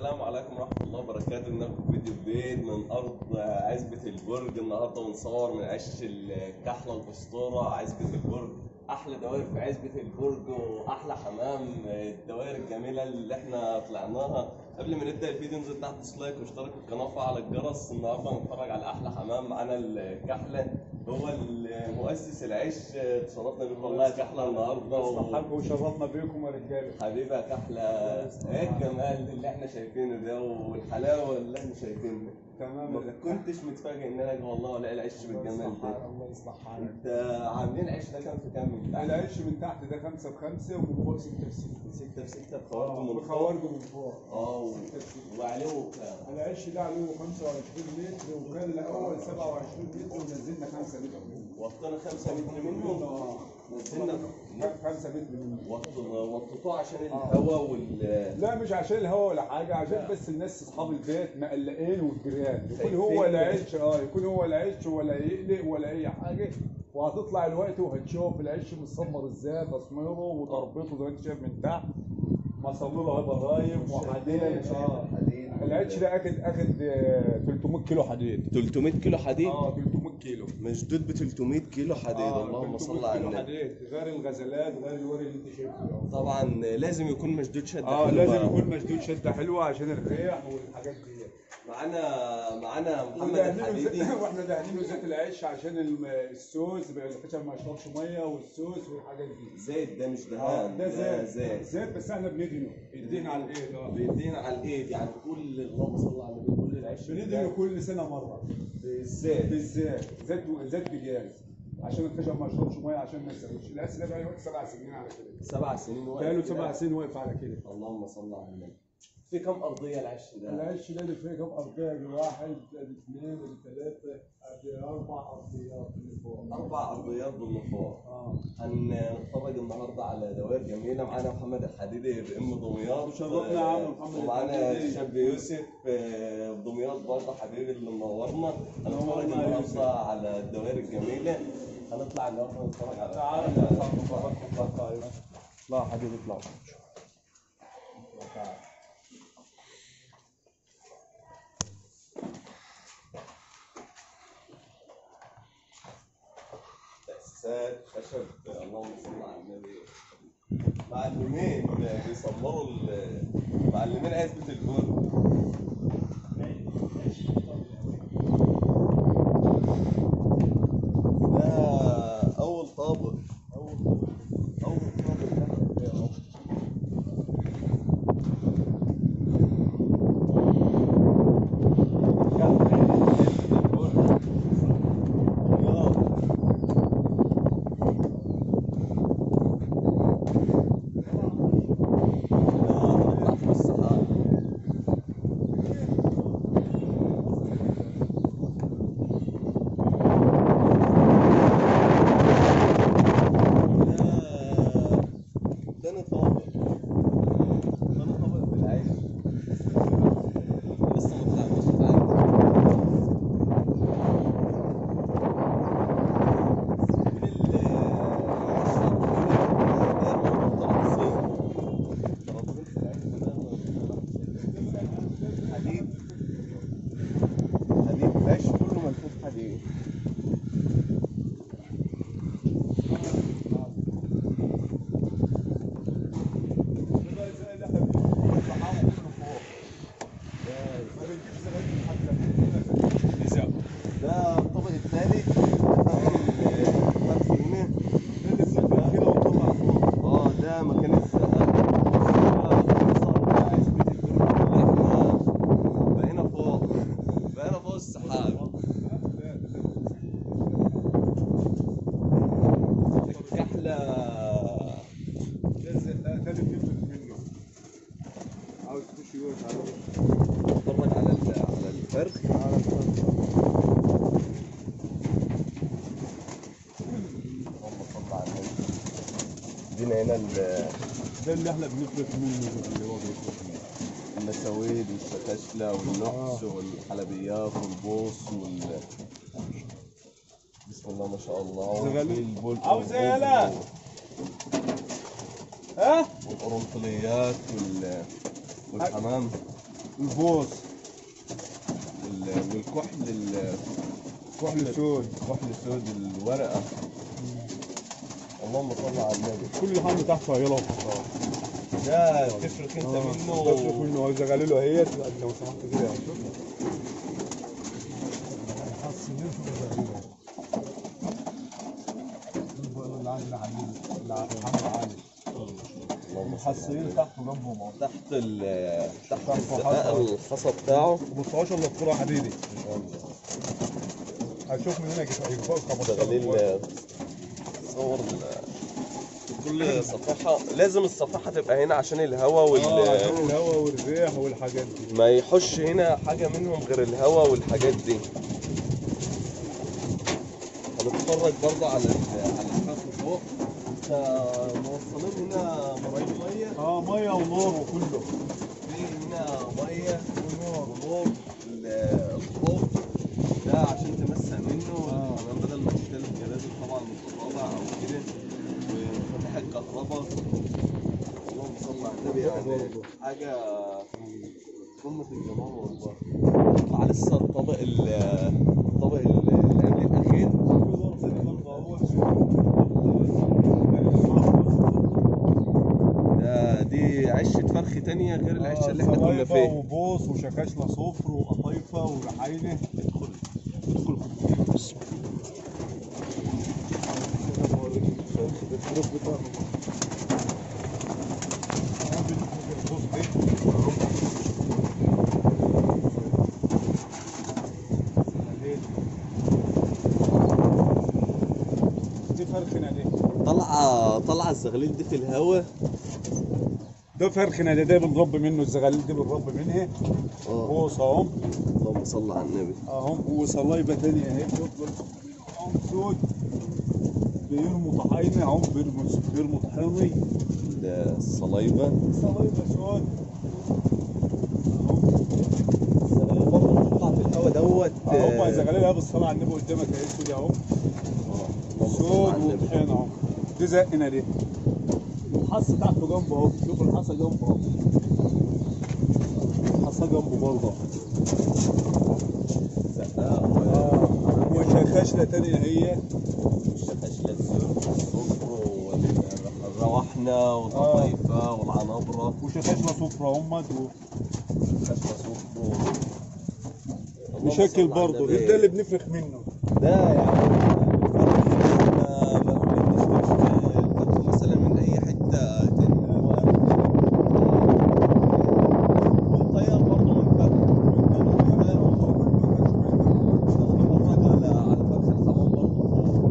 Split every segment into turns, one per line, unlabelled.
السلام عليكم ورحمة الله وبركاته لكم فيديو جديد من أرض عزبة البرج النهاردة بنصور من عش الكحلة الأسطورة عزبة البرج أحلى دوائر في عزبة البرج وأحلى حمام الدوائر الجميلة اللي إحنا طلعناها قبل ما نبدأ الفيديو انزل تحت ديسلايك واشترك في القناة وفعل الجرس النهاردة هنتفرج على أحلى حمام معانا الكحلة هو المؤسس العش تشرفنا بيك والله يا كحلة النهاردة و-
مرحبا وشرفنا بيكم يا رجاله
حبيبي يا كحلة ايه الجمال اللي احنا شايفينه ده والحلاوة اللي احنا شايفينها
تمام
ما كنتش متفاجئ ان انا اجي والله الاقي العيش بالجمال ده
الله يصلح حالك
انت عاملين العيش ده كام في كام من تحت؟
العيش من تحت ده خمسة بخمسة ومن فوق ستة بستة
ستة في ستة بخوارج من فوق
بخوارجه من فوق
اه و- وعليه كام؟
العيش ده عليه 25 متر وكان الأول 27 متر ونزلنا 5 متر
وطينا خمسة متر منه
اه
نزلنا
5 متر منه
وط- وطيتوه عشان الهواء وال
لا مش عشان الهوا ولا حاجة عشان بس الناس أصحاب البيت مقلقين والجيران يكون
خايفين.
هو العيش اه يكون هو العيش ولا يقلق ولا أي حاجة وهتطلع الوقت وهتشوف العيش متسمر ازاي تصميره وتربيته زي ما انت شايف من تحت مصمره برايم وحديد اه
حديد.
العيش ده اخد اخد آه، 300 كيلو حديد
300 كيلو حديد
اه 300 كيلو
مشدود ب 300 كيلو حديد
آه،
اللهم
300
صل على
كيلو
النبي
حديد غير الغزلات غير الورق اللي انت شايفه ده.
طبعا لازم يكون مشدود شده
اه
حلوة.
لازم يكون مشدود شده حلوه عشان الريح والحاجات دي
معانا معانا محمد
ودهنينه
الحديدي
زيت- واحنا دهنينه زيت العيش عشان الم- السوس الخشب ما يشربش ميه والسوس والحاجات دي
زيت ده مش
اه
دهان
ده زيت
زيت
زيت بس احنا بندهنه الدهن على الايد اه
بيدينا على الايد يعني كل اللهم صل على النبي كل العيش
بندهنه كل سنه مره
بالزيت
بالزيت زيت زيت بجاز عشان الخشب ما يشربش ميه عشان ما يسويش العيش ده بقى له سبع سنين على كده
سبع سنين واقف
بقى له
كده.
سبع سنين واقف على كده
اللهم صل على النبي في كم ارضيه العش ده؟
العيش ده اللي فيه كم ارضيه دي واحد ادي اثنين ادي ثلاثه ادي اربع ارضيات اللي فوق
اربع ارضيات بالنفاق
اه
هنتفرج النهارده على دوائر جميله معانا محمد الحديدي بام دمياط
وشرفنا يا عم محمد
ومعانا
الحديدي.
شاب يوسف آه، دمياط برضه حبيبي اللي منورنا هنتفرج
نورنا يا يوسف.
النهارده على الدوائر الجميله هنطلع النهارده نتفرج على
تعال اطلع حبيبي اطلع
تأسيسات خشب اللهم صل على النبي معلمين بيصمروا ال- معلمين عزبة البر ده أول طابق أول طابق أول طابق ده أهو. يلا. نطلع في الصحراء ده ده طابق ده طابق في العيش لسه ما طلعناش في حديد حديد العيش كله ملفوف حديد ده الطبق الثالث خمسة هنا اه ده مكان السقف بقينا فوق بقينا فوق السحاب الكحلة
عاوز تخش جوه تعالى
اتفرج على ال- على الفرق اللهم صل على النبي دينا هنا ال-
ده اللي احنا بنفرق منه اللي هو بيفرق منه
المساويد والشتاشلة والنحس والحلبيات والبوص وال بسم الله ما شاء الله
زغلول.
وفي البول
عاوز إيه يالا؟ ها
والقرنفليات وال والحمام
البوص
وال- والكحل ال-
كحل سود
كحل سود الورقه اللهم صل على النبي
كل حاجه تحت فايله وفقرات
ده تفرق انت منه
تفرق منه عايز اغلله اهيت لو سمحت كده يا شوف اللي عندنا حبيبي اللي محمد علي المحصلين تحت جنبهم اهو
تحت ال تحت
تحت
الزقاق
الحصى.
الحصى بتاعه
بصوش الا الكوره حبيبي هشوف من هنا يكفوك 15
شغالين صور ال- كل صفحة لازم الصفحة تبقى هنا عشان الهواء
اه
وال
عشان الهواء والريح والحاجات دي
ما يحش هنا حاجة منهم غير الهواء والحاجات دي هنتفرج برضه على ال- على الحفل فوق انت موصلين هنا مراية مية
اه ميه ونور وكله
في هنا مية ونور ونور ال- الخوف ده عشان تمسح منه
آه.
كمان بدل ما تشتري لازم طبعا متطابع او كده وفتح الكهرباء اللهم صل على النبي يعني حاجة قمة الجمال والله مع لسه الطبق ال- الطبق ال- اللي قبل الأخير ده دي عشة فرخ تانية غير العشة اللي احنا كنا
صلايفة
فيها
وبوص وشكاشلة صفر وقطايفة ورحاينة ادخل ادخل بسم دي فرخنا دي
طلعة طلعة الزغلول دي في الهوا
ده فرخنا ده ده بنربي منه الزغاليل دي بنربي منها
اه
بوص اهم
اللهم صل على النبي
اهم وصلايبة تانية اهي بتفضل اهم سود بيرموا طحاينة اهم بيرموا بيرموا طحيني
ده الصلايبة
صلايبة سود
الزغلول برضه بتطلع في الهوا دوت
اهم الزغاليل اهي بالصلاة على النبي قدامك اهي سود اهم
اللهم صل
سود
على النبي
وطحينة اهم دي زقنا دي الحص تحته جنبه اهو شوف الحصى جنبه اهو الحصى جنبه برضه
زقاق
اه وشخاشلة تانية هي
والشفاش للزر والصفر والروحنة والقطايفة والعنبرة
وشخاشلة صفرة همت و...
والخشبة صفر اللهم
مشكل
صل على
برضه
النبي.
ده اللي بنفرخ منه
ده يعني ما ما بنشتريش الفرخ مثلا من اي حته تانية هو والطيار برضه من فرخ بنتفرج على على فرخ الحمام برضه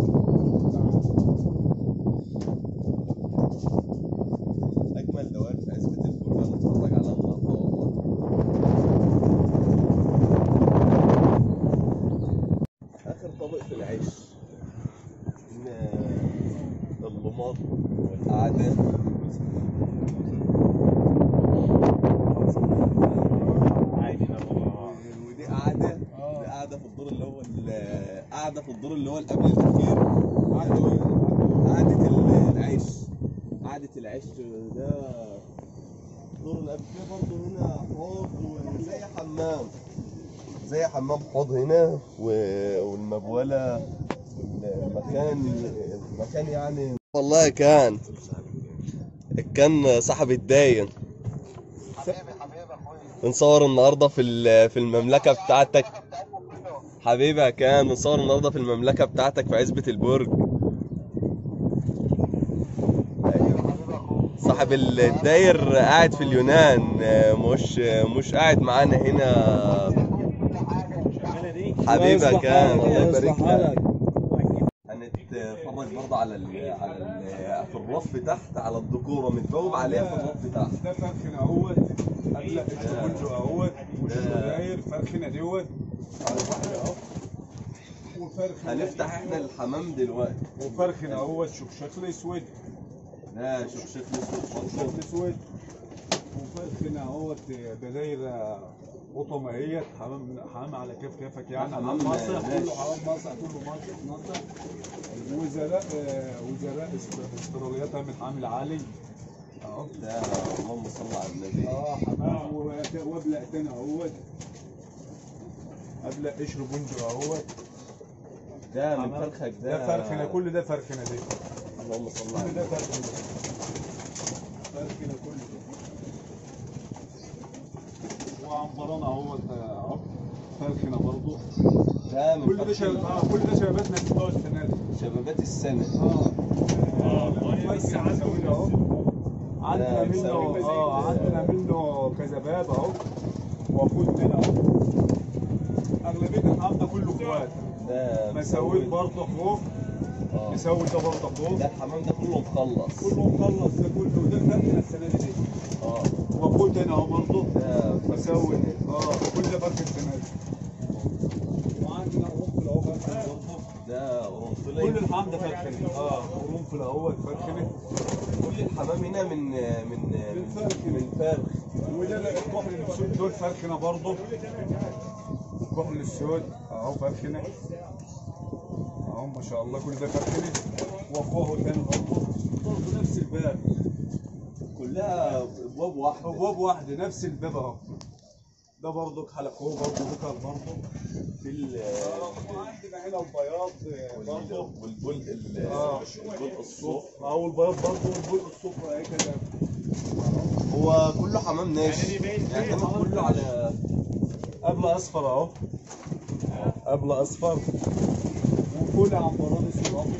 فوق اجمل دوائر في عزبه الفرجه نتفرج على النهارده والله اخر طبق في العيش إن اللمط والقعده ودي قعده دي قعده في الدور اللي هو ال- قعده في الدور اللي هو اللي قبل الاخير قعده ال- العيش قعده العيش ده الدور اللي قبل كده برضه هنا حوض وزي حمام زي حمام حوض هنا و- والمبوله المكان المكان يعني والله كان كان صاحب الداين بنصور النهارده في ال- في المملكه بتاعتك حبيبي يا كان بنصور النهارده في المملكه بتاعتك في عزبه البرج صاحب الداير قاعد في اليونان مش مش قاعد معانا هنا حبيبي يا كان الله يبارك لك هنتفرج برضه على ال على ال في الرف تحت على الديكوره متبوب عليها في الرف تحت
ده فرخنا اهوت قبل الشغل اهوت والشغاير فرخنا دوت على البحر اهو وفرخنا
هنفتح احنا الحمام دلوقتي
وفرخنا اهوت شوف شكل اسود
ده شوف شكل اسود
شكل اسود وفرخنا اهوت بداير قطمة اهيت حمام حمام على كيف كيفك يعني
حمام
حمام مصر
ماشي.
كله حمام مصر كله مصر مصر وزراء آه، وزراء است- استراليات من حامل عالي اهو
ده اللهم صل على النبي
اه حمام وت- وابلع تاني اهوت ابلع قشر بندق اهوت
ده من
حمام.
فرخك
ده
ده
فرخنه كل ده فرخنه دي
اللهم صل على
كل ده
النبي
فرخنه فرخنه كل ده وعنبرانه اهوت اهو فرخنه برضه
ده من
كل ده
فرخ
شباب اه كل ده شباباتنا بتوع السنه دي
شبابات السنة
اه بس عندنا اهو عندنا
لا،
منه
بيساوي
اه عندنا منه كذباب اهو وفود هنا اهو اغلبيه الحمام ده كله اخوات
ده
مساويت برضه اخوه
اه
مساوي ده برضه اخوه
ده الحمام ده كله مخلص
كله مخلص ده كله ده فرق السنه دي دي
اه
وفود هنا اهو برضه
ده
مساوي اه كل ده فرق السنه دي وعندنا قرنفل اهو فرق برضه
ده قرنفلي
كل الحمام ده فرخنه اه قرنفل اهو فرخنه
كل الحمام هنا من من
من فرخ.
من فرخ
وده الكحل السود دول فرخنه برضه الكحل السود اهو فرخنه اهو ما شاء الله كل ده فرخنه واخوه تاني برضه برضه نفس الباب
كلها ابواب واحده
ابواب واحده نفس الباب اهو ده برضه حلقوه برضه ذكر برضه
في ال
وعندنا هنا البياض برضه
والبول ال-
آه.
البول الصوف
اهو البياض برضه والبول الصفر اهي كده
هو كله حمام ناشف يعني الحمام كله على
قبل اصفر اهو قبل اصفر وفول عنبراني اسود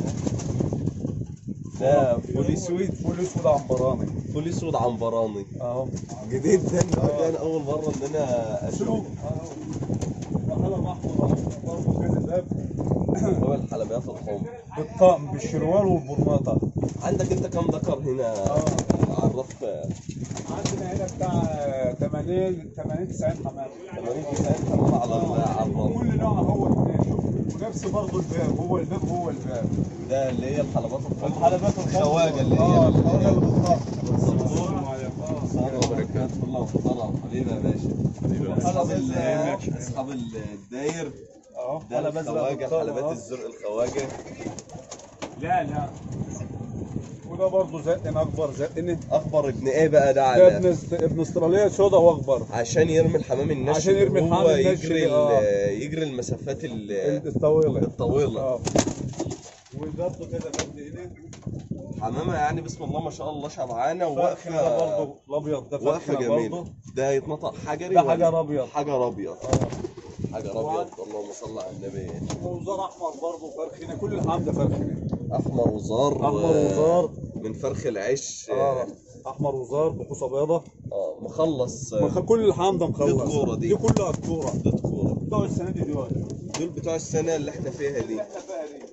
ده فول اسود
فول اسود عنبراني
فول اسود عنبراني
اهو
جديد ده ده انا اول مره ان انا اشوف
وحلب احمر اهو برضه كذا باب
هو الحلبيات الحمر
بالطقم بالشروال والبرناطه
عندك انت كام ذكر هنا
اه
عرف
عندنا هنا بتاع 80 80 90 حمام
80 90 حمام على ال- على الرف
كل نوع هو شوف ونفس برضه الباب هو الباب هو الباب
ده اللي هي الحلبات الحمر
الحلبات الخضراء.
الخواجه اللي هي
اه
ال-
الخواجه اللي بالطقم
الصبور.
اه
السلام عليكم كلها محترم حبيبي يا باشا اصحاب ال- اصحاب الداير
اهو
ده
حلبة أزرق
الخواجه
بالطقم،
حلبات
اه.
الزرق الخواجه
لا لا وده برضه زقن اكبر زقن
اخبر ابن ايه بقى ده
ده
على
ابن است... ابن استراليا سودا واخبر
عشان يرمي الحمام النشف
عشان يرمي
اللي هو
الحمام النشف
يجري
ده، آه.
ال- يجري المسافات ال-
الطويله
الطويله
اه وبرضه كده بابن هنا
حمامه يعني بسم الله ما شاء الله شبعانه
واقفه ده
وواقفه
برضه الابيض ده
واقفه
فرخنة
جميله
برضه
ده يتنطق حجري
ده
ولا-
حجر أبيض.
حجر ابيض
اه
حجر ابيض اللهم صل على النبي
وزار احمر برضه فرخنه كل الحمام ده فرخنه
احمر وزار
أحمر
آه،
وزار.
من فرخ العيش
اه
اه
احمر وزار بقوسه بيضه
آه، مخلص آه،
مخ- كل الحمام ده مخلص
دي الكورة دي.
دي كلها الكوره
ده تكوره
بتوع السنه دي دول
دول بتوع السنه اللي احنا فيها دي
احنا فيها دي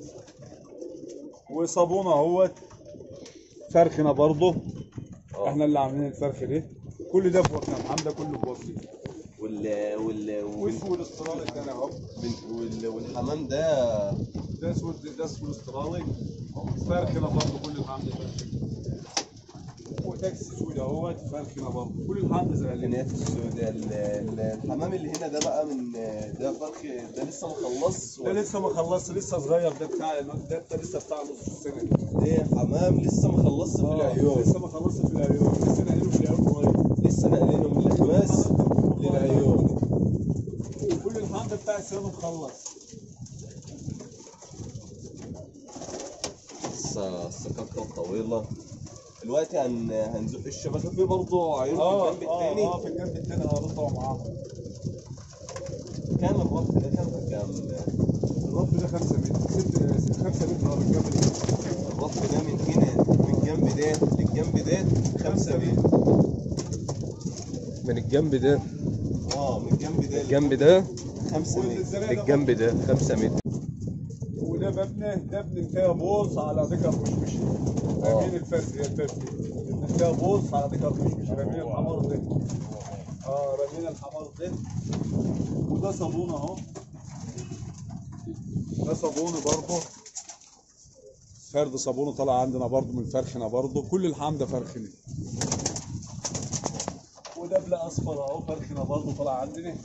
وصابونه اهوت فرخنه برضه
آه.
احنا اللي عاملين الفرخ دي كل ده بوكنا الحمام ده كله بوكنا
وال وال وال-
واسود استرالي الثاني اهو
وال- والحمام ده
ده اسود ده اسود استرالي فرخنه برضه كل الحمام ده فرخنه وتاكسي اسود اهوت فرخنه برضه كل الحمام ده زي
الكنات السوداء ال- ال- الحمام اللي هنا ده بقى من ده فرخ ده لسه مخلص
ده لسه ما خلصش لسه صغير ده بتاع ده ده لسه بتاع نص السنه
ده حمام لسه مخلص في
آه،
العيون
لسه ما خلصش في العيون لسه نقله في العيون قريب
لسه ناقلينه من الاحواز للعيون
وكل الحمام ده بتاع السنه مخلص
لسه السكاكة الطويلة دلوقتي هن... هنزق الشبكة في برضه عيون
اه
في الجنب
اه
التاني
اه في الجنب التاني هربطه معاهم
كام الرف ده كام كام
الرف ده 5 متر 6 5 متر اه بالجنب التاني
الرف ده من هنا من الجنب ده للجنب ده 5 متر
من الجنب ده
اه من الجنب ده
الجنب ده
5 متر
والزرع ده
الجنب ده 5 متر
وده مبنى ده ابن انتهى بوص على ذكر مشمش رامين الفرس هي الفرس دي ابن انتهى بوص على ذكر مشمش رامين الحمار ده اه رامين الحمار ده وده صابون اهو ده صابون برضه فرد صابونه طالع عندنا برضه من فرخنه برضه كل الحمام ده فرخنه وده بلا اصفر اهو فرخنه برضه طالع عندنا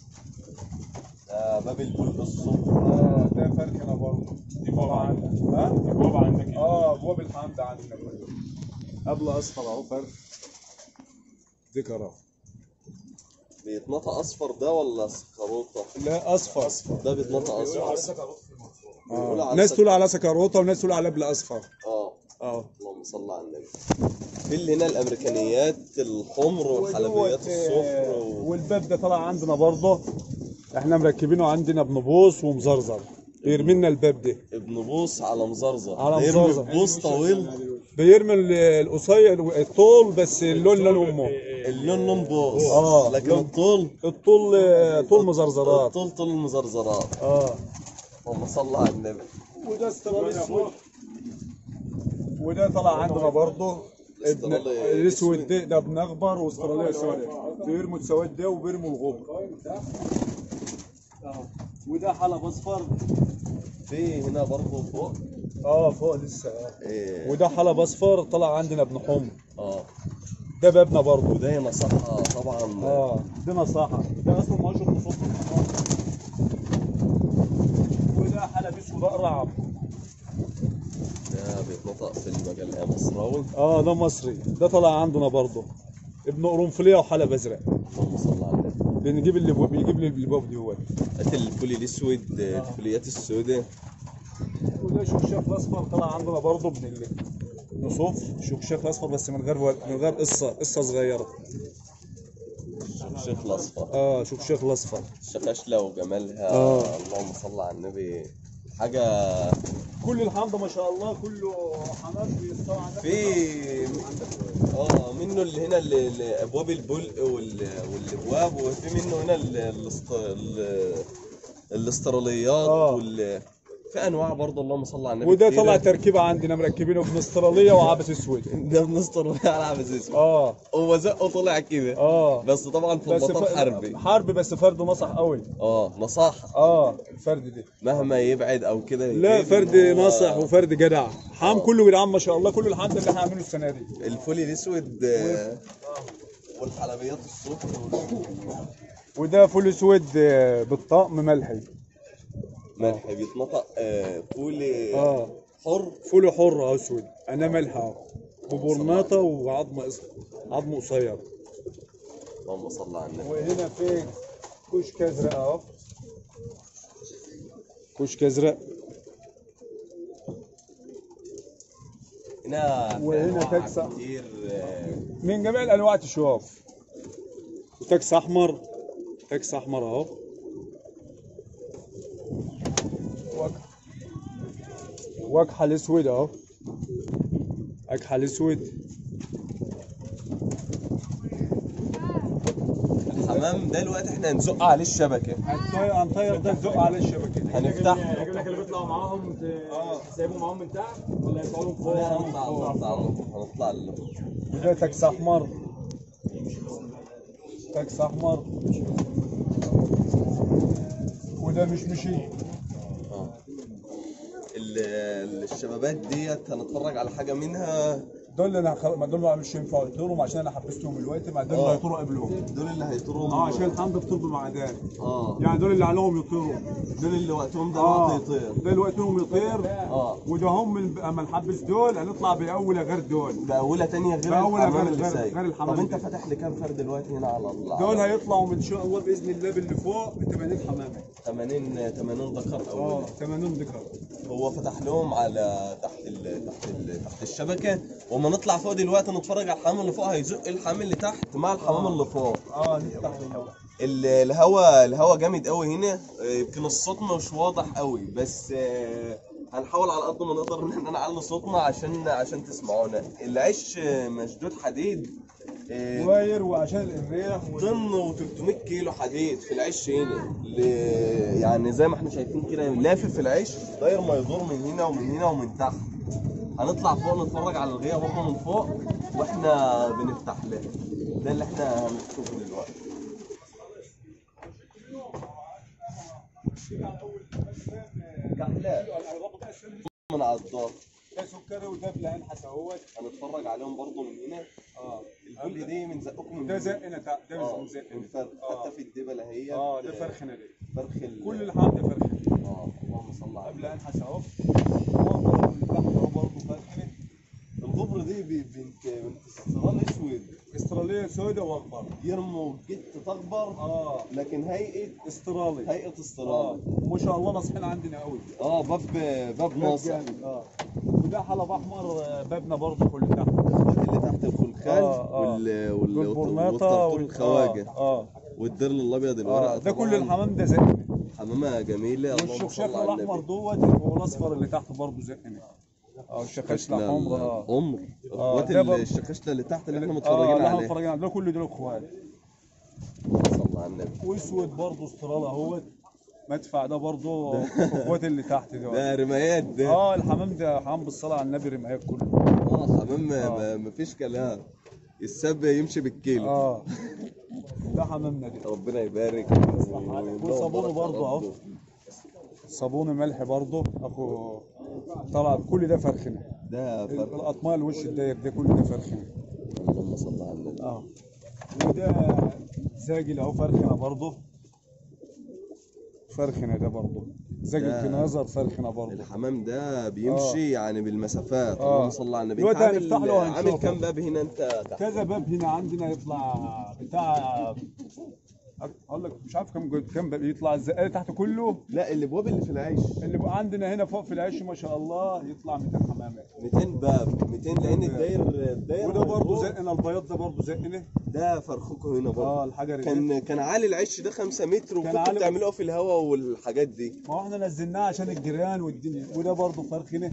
آه باب البول الصبح
اه ده فرخنه برضه دي بابا عندك ها
بابا عندك
اه ابواب الحمام ده عندنا كله قبل اصفر اهو فرق ذكر اهو
بيتنطق اصفر ده ولا سكروطه
لا اصفر
ده بيتنطق اصفر بيقولوا
آه.
على
ناس
سك-
تقول على سكروته وناس تقول على بلا اصفر
اه
اه
اللهم صل على النبي في اللي هنا الامريكانيات الحمر والحلبيات
ودوت،
الصفر
آه،
و...
والباب ده طلع عندنا برضه احنا مركبينه عندنا بنبوص ومزرزر بيرمي لنا الباب ده
ابن بوص على مزرزر
على
ده يرمي
مزرزر.
بوص طويل
بيرمي ال- القصير الطول بس اللون لون امه
اللون لون بوص
آه،
لكن
لون-
الطول
الطول آه، طول مزرزرات
الطول طول المزرزرات
اه
اللهم صل على النبي
وده استرالي اسود وده طلع عندنا برضه ابن
استرالي
الاسود ده ده ابن اخبر واستراليه سوداء بيرموا السواد ده وبيرموا الغبر وده حلب اصفر
في هنا برضه فوق
اه فوق لسه آه.
إيه.
وده حلب اصفر طلع عندنا ابن حمر
اه
ده بابنا برضه
وده نصحها طبعا
اه ده نصاحه ده اصلا ما شفت صوت وده حلب اسود اقرع
ده بيتنطق في المجال إيه، مصراوي
اه ده مصري ده طلع عندنا برضه ابن قرنفليه وحلب ازرق
اللهم صل على النبي
بنجيب اللي بيجيب لي الباب دي هو
هات الفولي الاسود الفوليات السوداء
وده شوكشاف الاصفر طلع عندنا برضه ابن اللي نصوف شوكشاف الاصفر بس من غير ول- من غير قصه قصه صغيره
الشيخ الاصفر
اه شوكشاف الاصفر
الشقشله وجمالها
آه.
اللهم صل على النبي حاجه
كل الحمد ما شاء الله كله حمام بيستوعب
في اه منه اللي هنا اللي اللي ابواب البلق وال- والابواب وفي منه هنا ال- الاست... ال- الاستراليات
آه.
وال في انواع برضه اللهم صل على النبي
وده
كتيرة.
طلع تركيبه عندنا مركبينه ابن استراليه وعبس اسود
ده بنسترالية على عبد اسود
اه
هو زقه طلع كده
اه
بس طبعا في
بس
المطار
ف-
حربي
حرب بس فرد نصح قوي
اه نصاح
اه الفرد ده
مهما يبعد او كده
لا
يجيب
فرد
إن هو
ناصح وفرد جدع حام كله جدعان ما شاء الله كل الحمد اللي احنا عاملينه السنه دي
الفولي الاسود آه، والحلبيات الصفر وال-
وده فول اسود آه، بالطقم ملحي
ملح بيتنطق آه، فولي
اه
حر
فول حر اسود انا ملح اهو ببرناطه وعظم أص- عظم قصير
اللهم صل على النبي
وهنا في كشك ازرق اهو كشك ازرق
هنا في
وهنا
أنواع
تكسع.
كتير آه،
من جميع الانواع تشوف وتاكس احمر تاكس احمر اهو وك- واكحل اسود اهو اكحل اسود
الحمام ده الوقت احنا هنزق عليه الشبكه
هنطير هنطير ده نزق على الشبكه
هنفتح
هجيب لك اللي بيطلعوا معاهم سايبهم معاهم من تحت ولا يطلعوا لهم فوق؟
هنطلع هنطلع هنطلع ال-
وده تاكس احمر تاكس احمر وده مش مشي
آه. ال- الشبابات ديت هنتفرج على حاجه منها
دول اللي انا خل... ما دول مش ينفعوا يطيروا عشان انا حبستهم دلوقتي ما دول اللي
آه.
هيطيروا قبلهم
دول اللي هيطيروا
اه عشان الحمد بتطير بمعدان
اه
يعني دول اللي عليهم يطيروا
دول اللي وقتهم ده
اه
وقت يطير
ده اللي وقتهم يطير
اه
وده هم من- اما نحبس دول هنطلع باولى غير دول
بأولى تانية غير
بأولى
الحمام
غير-
اللي
غير-
سايق
غير الحمام
طب انت
اللي-
فاتح لي كام فرد دلوقتي هنا على ال
دول هيطلعوا ان شاء الله باذن الله باللي فوق ب 80 حمامه
80 80 ذكر
اه
اول
80 ذكر
هو فتح لهم على تحت ال... تحت ال... تحت الشبكه وما نطلع فوق دلوقتي نتفرج على الحمام اللي فوق هيزق الحمام اللي تحت مع الحمام اللي فوق
اه نفتح الهواء
ال- الهوا الهوا جامد قوي هنا آه، يمكن الصوت مش واضح قوي بس آه، هنحاول على قد ما نقدر ان احنا نعلي صوتنا عشان عشان تسمعونا العيش آه، مشدود حديد آه،
واير وعشان الريح و...
طن و300 كيلو حديد في العيش هنا ل... يعني زي ما احنا شايفين كده لافف في العيش داير ما يدور من هنا ومن هنا ومن تحت هنطلع فوق نتفرج على الغيه برضه من فوق واحنا بنفتح لها ده اللي احنا هنشوفه دلوقتي كحلات من على الدار
ده سكري وده بلعين حساوت
هنتفرج عليهم برضه من هنا
اه
البل دي من زقكم من
ده
هنا.
زقنا تع- ده
اه
زقنا
الفرخ
آه.
حتى في الدبله هي
اه ده فرخنا ده
فرخ ال...
كل الحمد فرخ
اه اللهم صل على
قبل ان حساوت برضه تحت اهو برضه فرخنا
الكبر دي ب- بنت بنت استرال اسود
استراليه سوداء واخضر
يرموا جت تكبر
اه
لكن هيئه
استرالي
هيئه
اه
استرال
وما شاء الله ناصحين عندنا قوي
اه باب باب ناصح
جامد اه وده حلب احمر آه، بابنا برضه كله تحت
الاخوات اللي تحت الخلخال
آه، آه.
وال وال
والبرناطه
والطرطور
وال-
الخواجه
اه, آه.
والدرل الابيض الورق
آه. ده كل
طبعاً.
الحمام ده زقني
حمامه جميله اللهم
والشخشاق
صل على
الاحمر
النبي
دوت والاصفر اللي تحت برضه زقني اه الشخاشله
لا،
الحمراء
لا،
اه
عمر اخوات
ده بر-
الشخشله اللي تحت اللي احنا
اه
متفرجين
اللي احنا
عليه
متفرجين عليه ده كله دول اخوات
صلى على النبي
واسود برضه استرالة اهوت مدفع ده برضه اخوات اللي تحت دول
ده رمايات ده
اه الحمام ده حمام بالصلاه على النبي رمايات كله
اه حمام ما- ما فيش كلام السب يمشي بالكيلو
اه ده حمامنا ده
ربنا يبارك
وصابونه برضه اهو صابون ملح برضه اخو طلع كل ده فرخنه
ده فرق
الاطماء الوش الداير ده كل ده فرخنه
اللهم صل على النبي
اه وده زاجل اهو فرخنه برضه فرخنه ده برضه زاجل
ده-
في نظر فرخنه برضه
الحمام ده بيمشي يعني بالمسافات
آه.
اللهم صل على النبي
دلوقتي
انت
هنفتح
عامل
له وهنشوفه.
عامل كام باب هنا انت تحت
كذا باب هنا عندنا يطلع بتاع اقول لك مش عارف كم كم باب يطلع الزقاله تحت كله
لا الابواب اللي في العيش
اللي بقى عندنا هنا فوق في العش ما شاء الله يطلع 200 حمامه
200 باب 200 لان الداير الداير
وده برضه
مظبوط.
زقنا البياض ده برضه زقنا
ده فرخكم هنا برضه
اه الحجر ده
كان كان عالي العش ده 5 متر وكنتوا
عالي-
بتعملوها في الهواء والحاجات دي
ما هو احنا نزلناه عشان الجيران والدنيا وده برضه فرخنه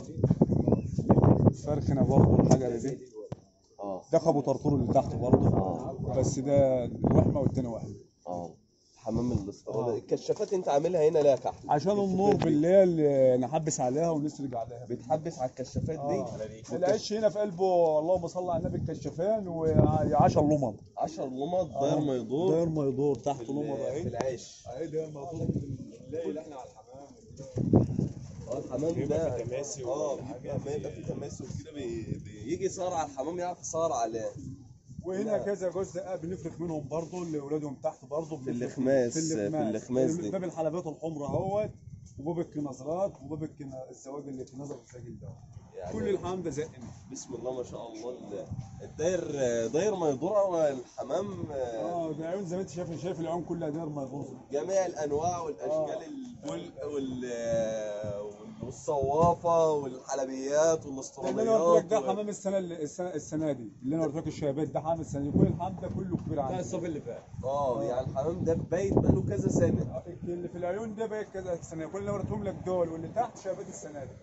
فرخنه برضه الحجر دي
اه
ده خبو طرطور اللي تحت برضه
اه
بس ده وحمه والتاني وحمه
اه حمام الاسترالة الكشافات انت عاملها هنا لا كحل
عشان النور بالليل آه، نحبس عليها ونسرج عليها
بتحبس على الكشافات دي
العش هنا في قلبه اللهم صل على النبي الكشافان و10 لمض
10 لمض داير ما يدور
داير ما يدور تحت
في
لمض
ال- في
اهي
العيش
اهي داير ما يدور الليل احنا على الحمام
اه الحمام ده اه بيبقى ما يبقى في تماسي وكده بي- بيجي يصار على الحمام يعرف يصار عليه
وهنا كذا جزء بنفرق منهم برضه اللي اولادهم تحت برضه
في الخماس- في الخماس دي.
باب الحلبات الحمراء اهوت وباب الكنزرات وباب الكنا- الزواج اللي في نظر السجل ده
يعني
كل الحمام ده زقنا
بسم الله ما شاء الله ال- الداير داير ما يدور الحمام آه،
اه ده عيون زي ما انت شايف شايف العيون كلها داير ما يدور
جميع الانواع والاشكال البلق وال آه، والصوافه والحلبيات
اللي انا قلت لك
والاسطرانيات
ده
وال-
حمام السنه اللي السنه, السنة دي اللي انا قلت لك الشباب ده حمام السنه دي كل الحمام ده كله كبير
ده
عندي
الصف اللي فات
اه يعني الحمام ده بايت بقاله كذا سنه
اللي في العيون ده بقى كذا سنه كل اللي وريتهم لك دول واللي تحت شباب السنه دي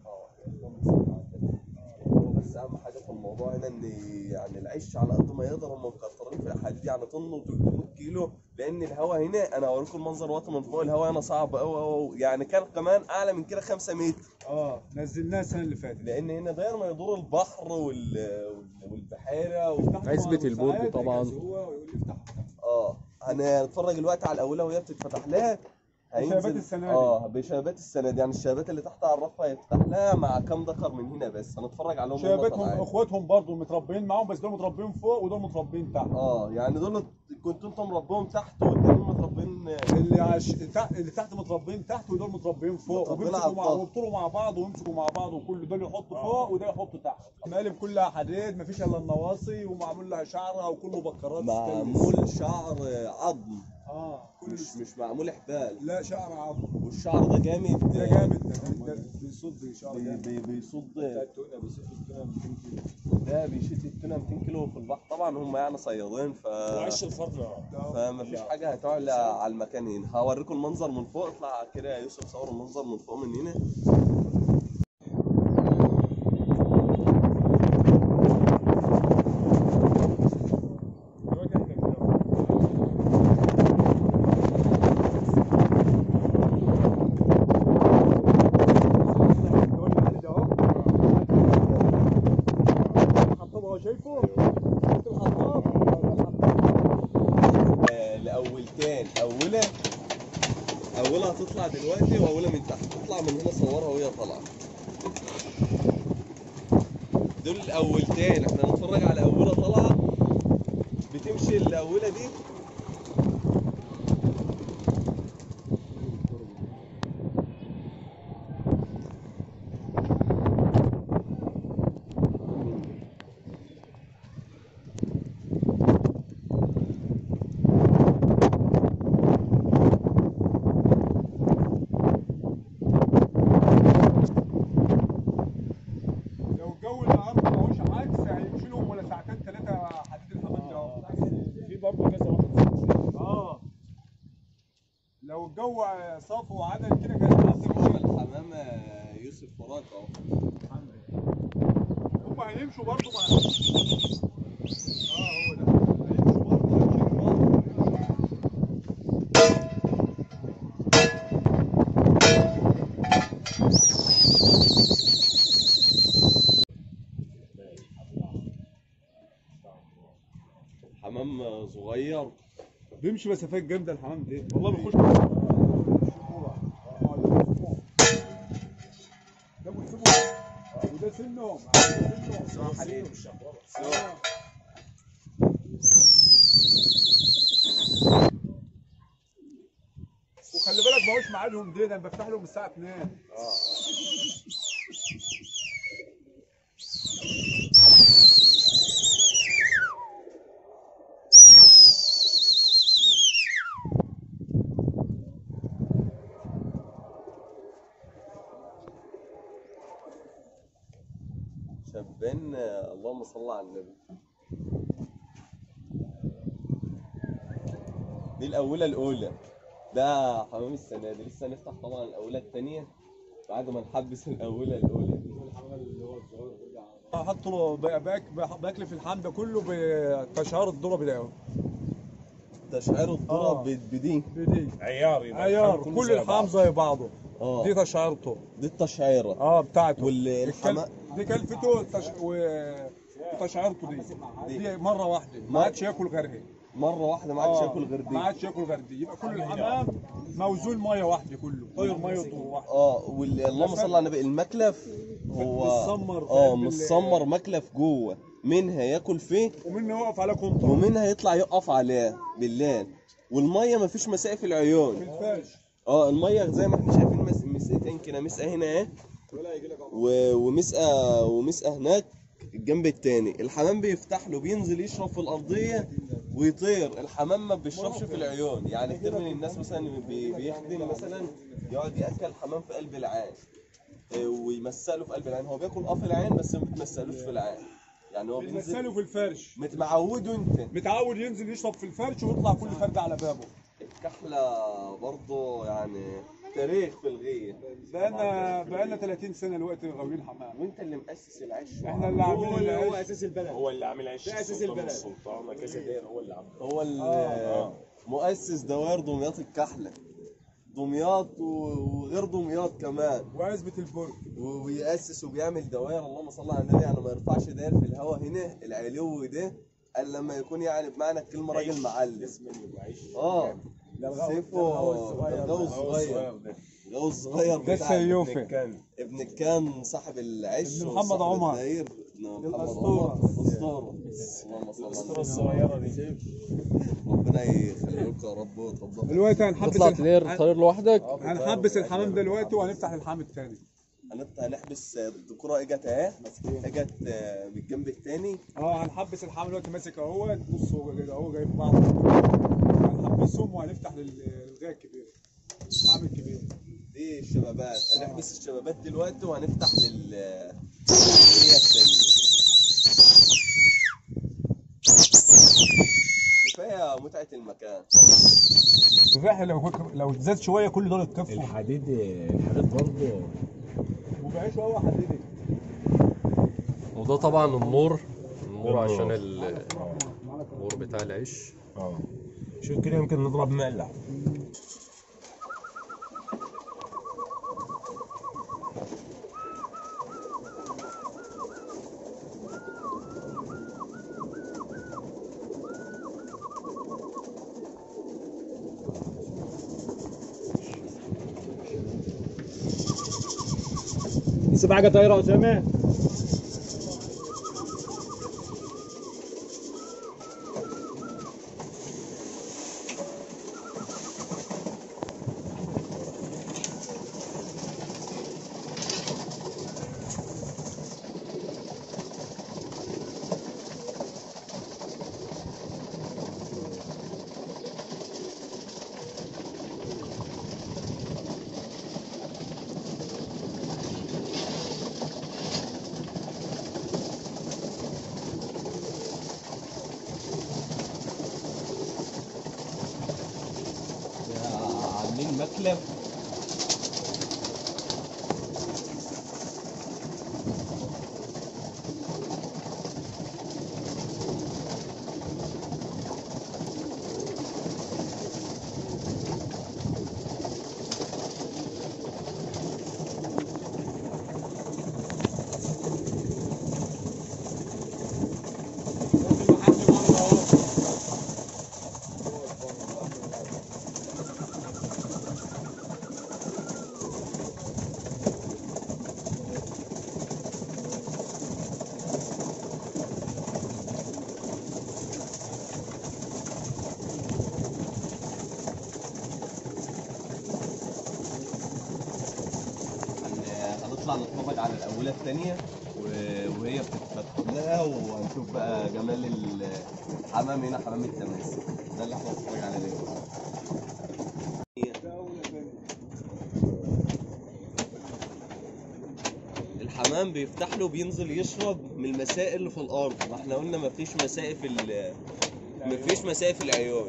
بس اهم حاجه في الموضوع هنا ان يعني العيش على قد ما يقدر هم مكترين في الحديد يعني طن و300 كيلو لان الهواء هنا انا هوريكم المنظر وقت من فوق الهواء هنا صعب قوي قوي يعني كان كمان اعلى من كده 5 متر
اه نزلناها السنه اللي فاتت
لان هنا داير ما يدور البحر وال... وال- والبحيره و...
عزبة البرج
ساعات
طبعاً.
يجهز هو ويقول لي افتح
اه هنتفرج دلوقتي على الاولى وهي بتتفتح لها
بشبابات السنة دي.
اه بشبابات السنه دي يعني الشبابات اللي تحت على الرف هيفتح لها مع كام ذكر من هنا بس هنتفرج عليهم وهم
شباباتهم
طالعين.
اخواتهم برضه متربيين معاهم بس دول متربيين فوق ودول متربيين تحت
اه يعني دول كنتوا انتم مربيهم تحت والتانيين متربين
اللي عش... تحت اللي تحت متربيين تحت ودول متربيين فوق
متربيين على
وبيمسكوا مع
الطاق.
وبيبطلوا مع بعض ويمسكوا مع بعض وكل دول يحطوا فوق وده يحطوا تحت مقالب كلها حديد مفيش الا النواصي ومعمول لها شعرها وكله بكرات
معمول شعر عظم
اه كل
مش مش معمول حبال
لا شعر عظم
والشعر ده جامد
ده جامد ده ده بيصد شعر
بي-
جامد
بي- بيصد
التونه بيصد التونه 200 كيلو
ده بيشد التونه 200 كيلو في البحر طبعا هم يعني صيادين ف
وعش الفرن
فما فيش حاجه هتعلى على المكان هنا هوريكم المنظر من فوق اطلع كده يا يوسف صور المنظر من فوق من هنا
شايفه؟
آه، لاولتين اوله اولها هتطلع دلوقتي واولها من تحت تطلع من هنا صورها وهي طالعه دول الاولتين احنا نتفرج على اولها طالعه بتمشي الاوله دي
الجو صف وعدل كده كان العصر
حمام الحمام آه، يوسف فراج اهو
هم هيمشوا برضه مع اه هو ده هيمشوا برضه هيمشوا بعض.
حمام آه، صغير
بيمشي مسافات جامده الحمام ده والله بيخش ده بيسيبه وده سنهم ده سنهم
عليه
آه. وخلي بالك ما هوش ميعادهم ده ده انا بفتح لهم الساعه 2
شابين آه، اللهم صل على النبي دي الأولى الأولى ده حمام السنة دي لسه نفتح طبعا الأولى الثانية بعد ما نحبس الأولى الأولى دي
احط له باك باكل في الحمام ده كله بتشعير الذره بتاعه
تشعير الذرة
آه.
ب- بدي
بدي
عيار يبقى
عيار
الحمام كله
كل
زي
الحمام
بعض.
زي بعضه
اه
دي تشعيرته
دي التشعيرة
اه بتاعته
والحمام
الكل- دي كلفته تش... و... وتشعيرته دي دي مره واحده ما عادش ياكل غيرها
مرة واحدة ما عادش
آه،
ياكل غير
ما
دي
عادش ياكل غير دي يبقى كل الحمام موزون ميه واحده كله طير ميه طول واحده
اه واللهم صل على النبي المكلف هو
متسمر في
اه
قلب ال-
متسمر مكلف جوه منها ياكل فيه
ومنه يقف على كونتر
ومنها يطلع يقف عليه بالليل والميه مفيش مساء في العيون
في الفرش
اه الميه زي ما احنا شايفين مس... مسقتين كده مسقه هنا اهي و... ومسقه ومسقه هناك الجنب التاني الحمام بيفتح له بينزل يشرب في الارضيه ويطير الحمام ما بيشربش في العيون يعني كتير من الناس مثلا بي... بيخدم مثلا يقعد ياكل حمام في قلب العين آه، ويمثله في قلب العين هو بياكل اه في العين بس ما بتمثلوش في العين يعني هو
بيمثله
بينزل
في الفرش
متعوده انت
متعود ينزل يشرب في الفرش ويطلع كل فرد على بابه
الكحله برضه يعني تاريخ في الغيه
بقالنا بقالنا 30 سنه دلوقتي غاويين حمام
وانت اللي مؤسس العش
احنا اللي عاملين
هو اللي هو
العيش
اساس البلد
هو اللي عامل عيش
ده أساس
السلطان
البلد.
والسلطان كذا دير هو اللي عامل
هو ال-
آه.
مؤسس دوائر دمياط الكحله دمياط و- وغير دمياط كمان
وعزبه البرج
و- ويأسس وبيعمل دوائر اللهم صل على النبي يعني ما يرفعش داير في الهواء هنا العلو ده الا لما يكون يعني بمعنى الكلمه راجل معلم
اسم اللي عيش
اه
ده الغو-
سيفه
ده الغو الصغير
الغو
ده.
الصغير الغو الصغير
ده
بتاع
السيوفي
كان
ابن كان صاحب العش
ابن محمد
وصاحب
عمر.
الداير ابن محمد
الأسطورة.
عمر اسطوره اللهم صل على
الاسطوره
النبي
الصغيره دي
ربنا يخليكم يا رب ويتفضل
دلوقتي هنحبس
تطلع
الح-
تطير طير لوحدك
هنحبس الحمام دلوقتي وهنفتح الحمام الثاني
هنط- هنحبس الذكوره اجت اهي اجت آه، بالجنب الثاني
اه هنحبس الحمام دلوقتي ماسك اهو بص هو كده اهو جاي في بعض هنحبسهم وهنفتح لل- للغايه الكبير الحمام الكبير
دي الشبابات هنحبس الشبابات دلوقتي وهنفتح لل للغاية الثانيه كفايه متعه المكان
الريح لو لو زاد شويه كل دول اتكفوا
الحديد الحديد برضه
وبعيش هو حديدي
وده طبعا النور النور عشان ال- النور بتاع العيش
اه شوف كده يمكن نضرب مقلع
لسه في حاجه طايره يا اسامه
المكلب هن- هنطلع نتفرج على الأولى الثانية وهي بتتفتح لها وهنشوف بقى جمال الحمام هنا حمام التماسي ده اللي احنا هنتفرج عليه دلوقتي الحمام بيفتح له بينزل يشرب من المسائل اللي في الارض ما احنا قلنا ما فيش مسائل في ال- ما فيش مسائل في العيون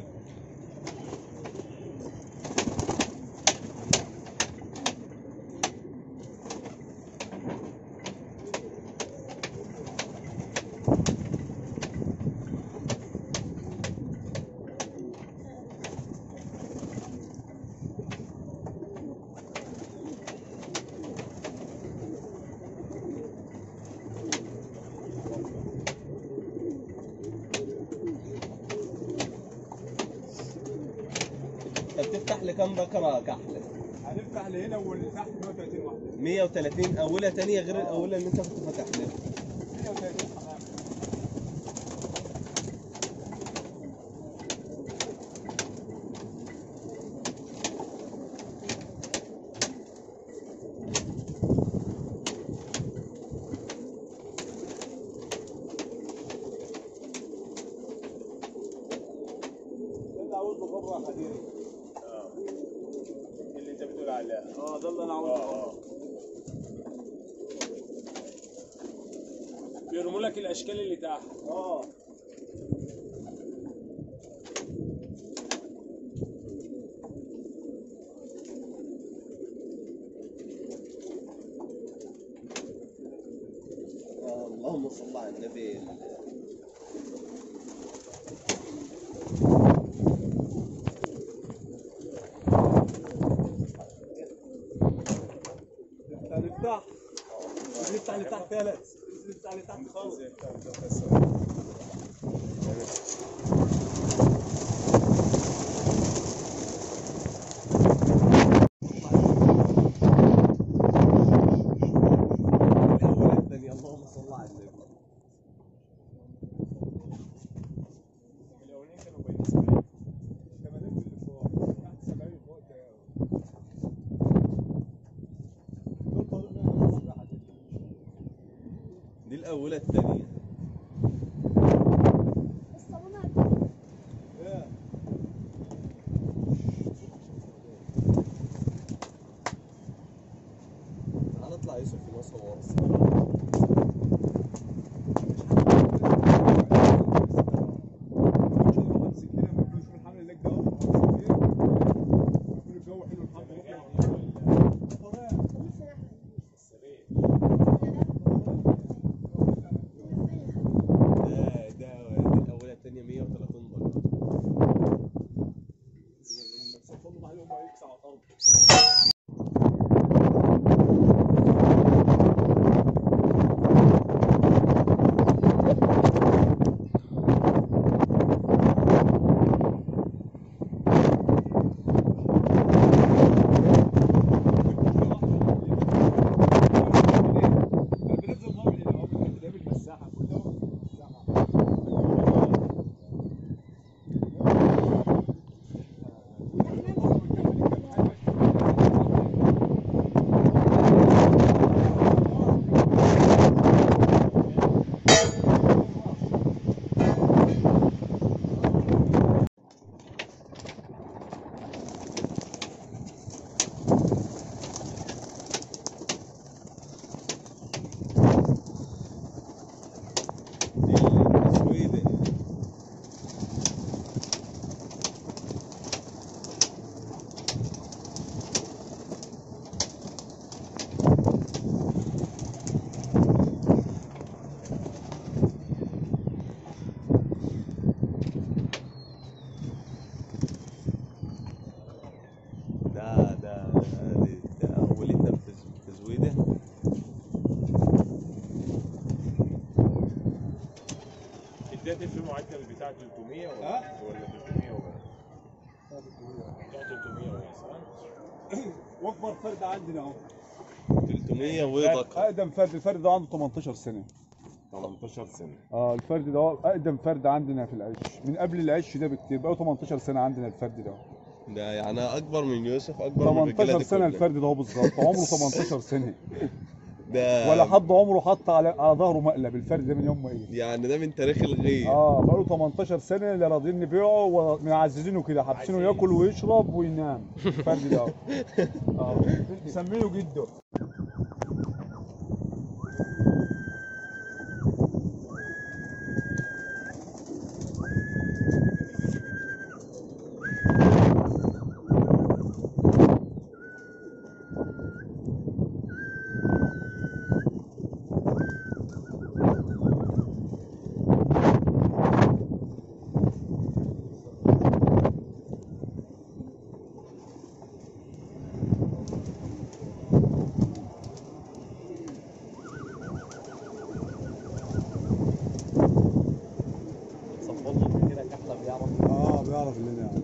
انت بتفتح لكام بكره كحله
هنفتح لهنا واللي تحت 130 واحده
130 اولى تانية غير الاولى اللي انت كنت فاتح لها
130 حمام انت عاوز بره حديري اللي انت بتقول عليه اه ده اللي انا عاوزه
بيرموا لك الاشكال اللي تحت
اه
آه، اللهم صل على النبي
نفتح نفتح اللي تحت ثلاث نفتح اللي تحت خالص
الاولى الثانية اللهم صل على النبي
الاولين كانوا باينين 70 80 في اللي فوق تحت 70 فوق دول طالب منهم السباحه دي
دي الاولى الثانية
ايه
هنطلع يوسف في مصر ورا ده ده دي الاولى الثانية 130 درجة
ده في معدل بتاع 300 ولا
ها؟
ولا 300 ولا بتاع 300 ولا صح؟
واكبر فرد عندنا اهو
300 ويضك
اقدم فرد الفرد ده عنده 18 سنه
18 سنه
اه الفرد ده هو اقدم فرد عندنا في العش من قبل العش ده بكتير بقى 18 سنه عندنا الفرد ده
ده يعني اكبر من يوسف اكبر من الرجاله
18
دي
سنه
كلها.
الفرد ده هو بالظبط عمره 18 سنه
ده
ولا حد عمره حط على على ظهره مقلب الفرد ده من يوم ما ايه
يعني ده من تاريخ الغيب
اه بقاله 18 سنه لا راضيين نبيعه ومعززينه كده حابسينه ياكل ويشرب وينام الفرد ده اه مسمينه جده
صفر كده كحله بيعرف
اه بيعرف اللي انا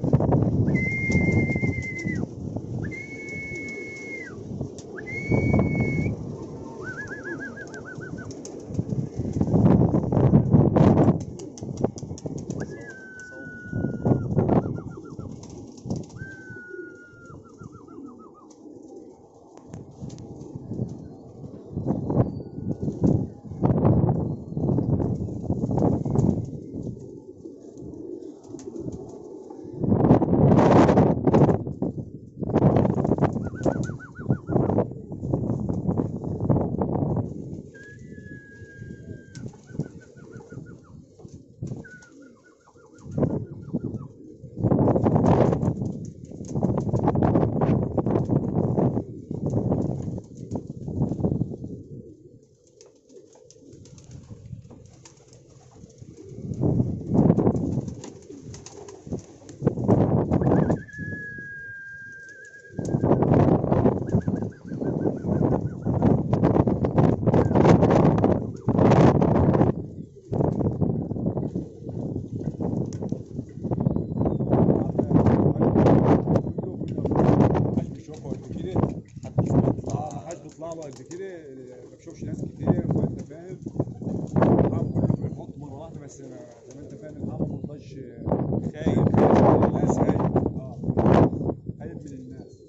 محدش بيشوفه قد كده اه محدش بيطلع له قد كده ما بشوفش ناس كتير وانت فاهم الحرام كله بيحط مره واحده بس زي ما انت فاهم الحرام ما بيرضاش خايف خايف من الناس خايف اه خايف من الناس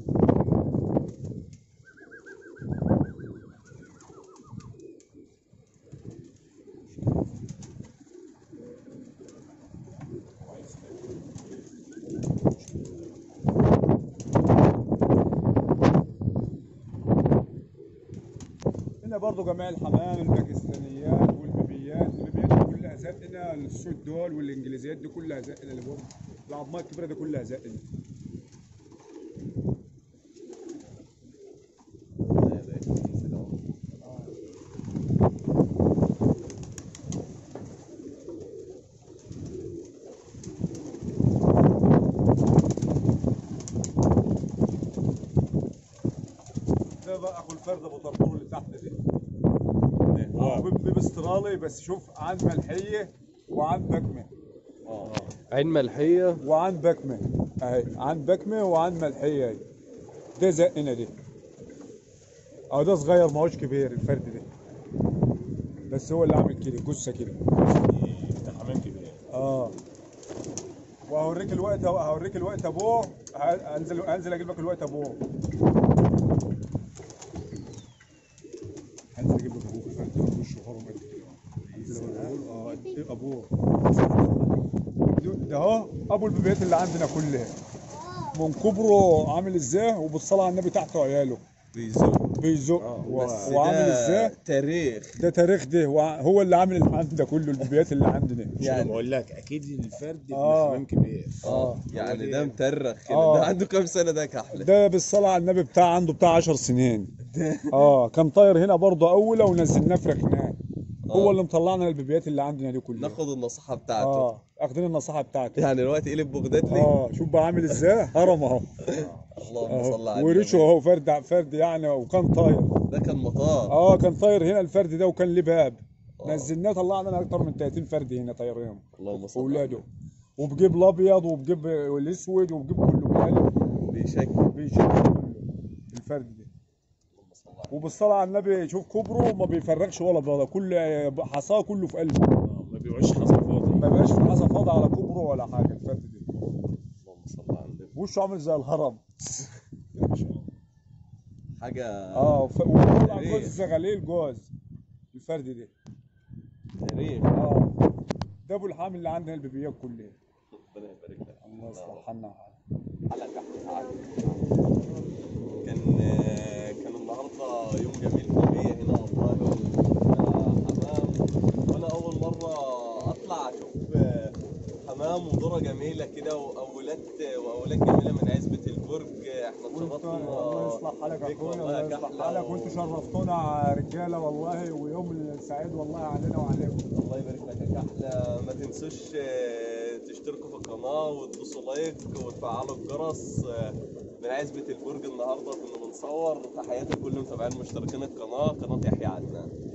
هنا برضو جميع الحمام الباكستانيات والبيبيات البيبيات دي كلها زقنا السود دول والانجليزيات دي كلها زقنا اللي هم العظمات الكبيره دي كلها زقنا ده بقى اخو الفرد ابو طرطور اللي تحت دي اه بيب استرالي بس شوف عن ملحيه وعن بكمه
عين ملحيه
وعن بكمه اهي عن بكمه وعن ملحيه اهي ده زقنا دي اه ده صغير ما هوش كبير الفرد ده بس هو اللي عامل كده جثه كده
ده حمام كبير
اه وهوريك الوقت هوريك الوقت ابوه ه- هنزل هنزل اجيب لك الوقت ابوه هنزل اجيب لك ابوه الفرد ده وشه هرم قد كده هنزل اقول اه قد ايه ابوه ده- ده اهو ابو البيبيات اللي عندنا كلها من كبره عامل ازاي وبالصلاه على النبي تحته عياله
بيزوق
بيزق و-
بس
وعامل
ده
ازاي
تاريخ
ده تاريخ ده وع- هو اللي عامل الحمد ده كله البيبيات اللي عندنا
يعني
يعني
بقول لك اكيد الفرد
آه.
حمام كبير
اه يعني ده مترخ كده
آه.
ده عنده كام سنه ده كحله
ده بالصلاة على النبي بتاع عنده بتاع 10 سنين اه كان طاير هنا برضه اولى ونزلناه في ركناه هو
آه.
اللي مطلعنا البيبيات اللي عندنا دي كلها
ناخد النصيحه بتاعته
اه اخدين النصيحه بتاعته
يعني دلوقتي قلب بغداد لي
اه شوف بقى عامل ازاي هرم اهو
اللهم صل
اهو
على
وريشه
النبي
اهو فرد فرد يعني وكان طاير
ده كان مطار
اه كان طاير هنا الفرد ده وكان ليه باب نزلناه طلعنا لنا اكتر من 30 فرد هنا طايرين
اللهم صل على
اولاده وبجيب الابيض وبجيب الاسود وبجيب كله بقلب كله
بيشكل
بيشيل كله الفرد ده
اللهم صل على
وبالصلاة على النبي شوف كبره ما بيفرقش ولا بيضة كل حصاه كله في قلبه
آه، ما بيبقاش حصل فاضي
ما بقاش في حصى فاضي على كبره ولا حاجة الفرد ده
اللهم صل على النبي
وشه عامل زي الهرم
ما شاء الله
حاجه
اه ف... وطلع
تاريخ.
جوز زغاليل جوز الفرد ده
تاريخ
اه ده ابو الحامل اللي عندنا البيبيات كلها
ربنا يبارك لك
الله يصلح حالنا
على تحت تعالى كان كان النهارده يوم جميل طبيعي هنا والله وشفنا حمام وانا اول مره اطلع اشوف حمام وذره جميله كده واولاد واولاد جميله من عزبه البرج احنا
وانت
اتشرفنا
الله يصلح حالك يا
بيك
اخويا
والله
الله
يا
يصلح
كحلة
حالك
و-
وانتوا شرفتونا رجاله والله ويوم سعيد والله علينا وعليكم
الله يبارك لك يا كحلة ما تنسوش آه، تشتركوا في القناة وتدوسوا لايك وتفعلوا الجرس آه، من عزبة البرج النهاردة كنا بنصور تحياتي لكل متابعين مشتركين القناة قناة يحيى عدنان